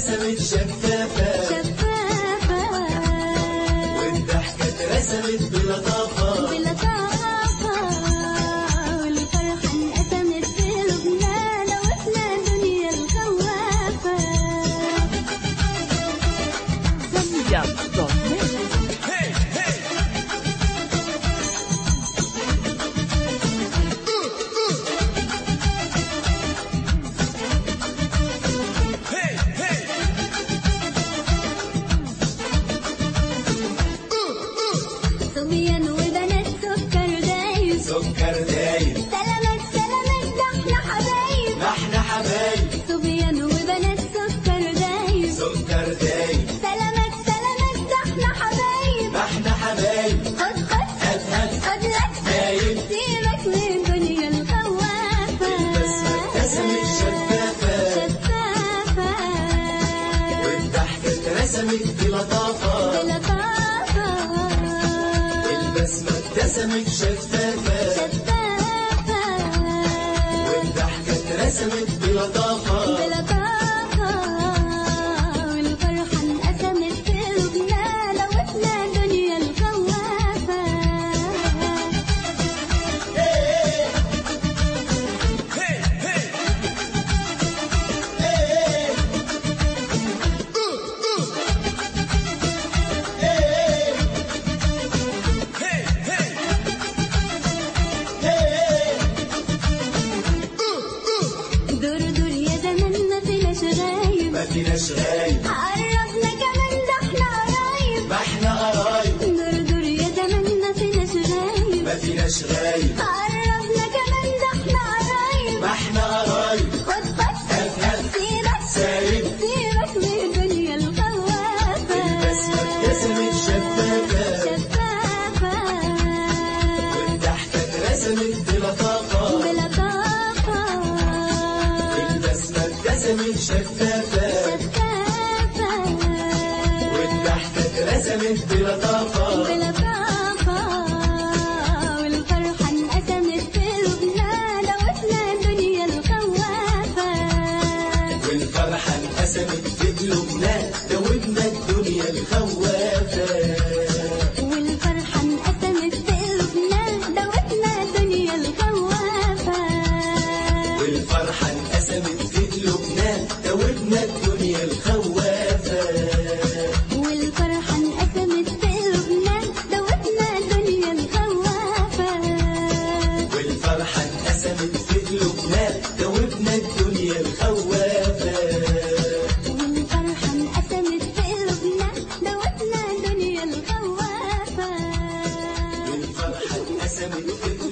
اترسمت شفافة شفافة والضحكة اترسمت بلطافة بلطافة والفرحة انقسمت في لبنان وإحنا دنيا الخوافة Zambia.net. صبيان وبنات سكر دايب سكر دايب سلامات سلامات ده احنا حبايب ما احنا حبايب صبيان وبنات سكر دايب سكر دايب سلامات سلامات ده احنا حبايب ما احنا حبايب خد خد هات هات خد لك دايب سيبك من دنيا الخوافة البسمة اترسمت شفافة شفافة والضحكة اترسمت بلطافة بلطافة البسمة ابتسمت شفافة شفافة والضحكة اترسمت بلطافة بلطافة والفرحة انقسمت في لبنان وإحنا دنيا الخوافة دور دور يا زمان ما فيناش غايب ما فيناش غايب قربنا كمان ده احنا قرايب ما احنا قرايب دور دور يا زمان ما فيناش غايب ما فيناش غايب قربنا كمان ده احنا قرايب ما احنا قرايب خد خد هات هات سيبك سايب سيبك من دنيا الخوافة البسمة ابتسمت شفافة شفافة والضحكة اترسمت بلطافة بلطافة البسمة ابتسمت شفافة شفافة والضحكة اترسمت بلطافة بلطافة والفرحة انقسمت في لبنان وإحنا دنيا الخوافة والفرحة انقسمت في قلوبنا دوبنا الدنيا الخوافة والفرحة انقسمت في لبنان دوتنا دنيا الخوافة والفرحة انقسمت في قلوبنا دوبنا الدنيا الخوافة والفرحة انقسمت في لبنان دوتنا دنيا الخوافة والفرحة انقسمت في قلوبنا دوبنا الدنيا الخوافة والفرحة انقسمت في لبنان دوتنا دنيا الخوافة والفرحة انقسمت في